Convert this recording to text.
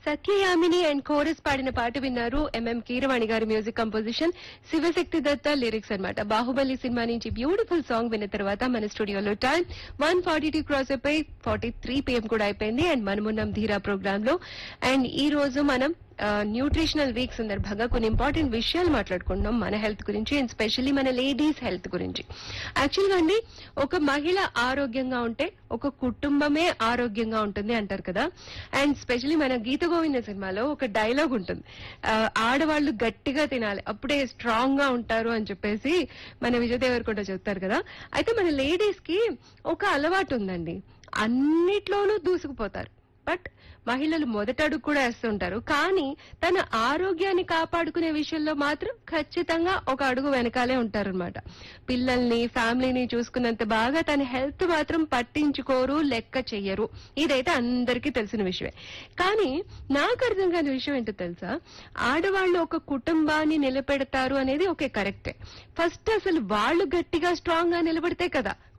Satya Yamini and chorus పాడిన పాట విన్నారు ఎంఎం కీరవాణి గారి music composition Shivashakti Datta lyrics అన్నమాట బాహుబలి సినిమా నుంచి బ్యూటిఫుల్ సాంగ్ విన్న తర్వాత మన స్టూడియోలో time one forty two cross అయిపోయి ఫార్టీ త్రీ పిఎం కూడా అయిపోయింది అండ్ మనమున్నాం ధీరా ప్రోగ్రామ్ లో అండ్ ఈ రోజు మనం న్యూట్రిషనల్ వీక్ సందర్భంగా కొన్ని ఇంపార్టెంట్ విషయాలు మాట్లాడుకుంటున్నాం మన హెల్త్ గురించి అండ్ స్పెషల్లీ మన లేడీస్ హెల్త్ గురించి యాక్చువల్గా అండి ఒక మహిళ ఆరోగ్యంగా ఉంటే ఒక కుటుంబమే ఆరోగ్యంగా ఉంటుంది అంటారు కదా అండ్ స్పెషల్లీ మన గీత గోవింద సినిమాలో ఒక డైలాగ్ ఉంటుంది ఆ, ఆడవాళ్ళు గట్టిగా తినాలి అప్పుడే స్ట్రాంగ్ గా ఉంటారు అని చెప్పేసి మన విజయ్ దేవరకొండ చెప్తారు కదా అయితే మన లేడీస్ కి ఒక అలవాటు ఉందండి అన్నిట్లోనూ దూసుకుపోతారు బట్ మహిళలు మొదట అడుగు కూడా వేస్తుంటారు కానీ తన ఆరోగ్యాన్ని కాపాడుకునే విషయంలో మాత్రం ఖచ్చితంగా ఒక అడుగు వెనకాలే ఉంటారన్నమాట పిల్లల్ని ఫ్యామిలీని చూసుకున్నంత బాగా తన హెల్త్ మాత్రం పట్టించుకోరు లెక్క చెయ్యరు ఇదైతే అందరికీ తెలిసిన విషయమే కానీ నాకు అర్థం కాని విషయం ఏంటో తెలుసా ఆడవాళ్ళు ఒక కుటుంబాన్ని నిలబెడతారు అనేది ఓకే కరెక్టే ఫస్ట్ అసలు వాళ్ళు గట్టిగా స్ట్రాంగ్ గా నిలబడితే కదా